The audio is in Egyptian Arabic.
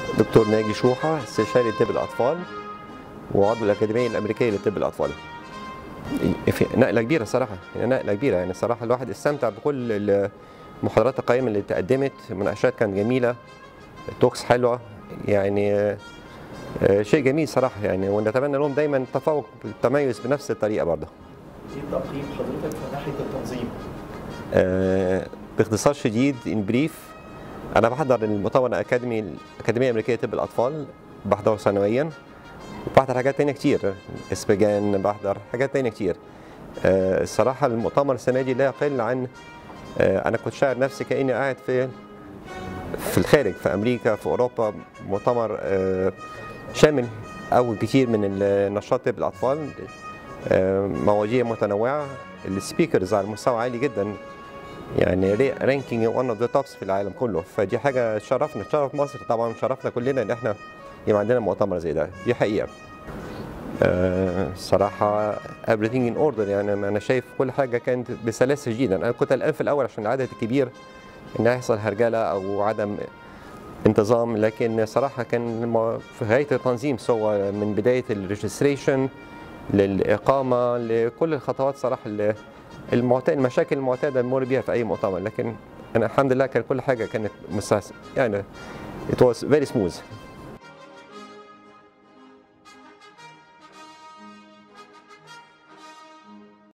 دكتور ناجي شوحة استشاري طب الأطفال وعضو الأكاديمية الأمريكية لطب الأطفال في نقلة كبيرة صراحة يعني نقلة كبيرة يعني صراحة الواحد استمتع بكل المحاضرات القيمة اللي تقدمت المناقشات كانت جميلة التوكس حلوة يعني آه، شيء جميل صراحة يعني ونتمنى لهم دايما التفوق التميز بنفس الطريقة برضه ايه تقييم حضرتك في ناحيه التنظيم؟ آه، باختصار شديد ان بريف انا بحضر المؤتمر الاكاديمي الاكاديميه الامريكيه لطب الاطفال بحضره سنويا وبحضر حاجات تانية كتير اسبجان بحضر حاجات تانية كتير آه، الصراحه المؤتمر السنه دي لا يقل عن آه، انا كنت شاعر نفسي كاني قاعد في في الخارج في امريكا في اوروبا مؤتمر آه، شامل او كتير من النشاط طب الاطفال آه، مواضيع متنوعه السبيكرز على مستوى عالي جدا يعني رانكينج وان اوف ذا توبس في العالم كله فدي حاجه شرفنا شرف مصر طبعا شرفنا كلنا ان احنا يبقى عندنا مؤتمر زي ده دي حقيقه آه، صراحة everything in order يعني أنا شايف كل حاجة كانت بسلاسة جدا أنا كنت قلقان في الأول عشان العدد الكبير إن يحصل هرجلة أو عدم انتظام لكن صراحة كان الم- في غاية التنظيم سواء من بداية الريجستريشن للإقامة لكل الخطوات صراحة اللي المعتاد المشاكل المعتادة اللي بنمر بيها في أي مؤتمر لكن أنا الحمد لله كان كل حاجة كانت مستحسن يعني it was very smooth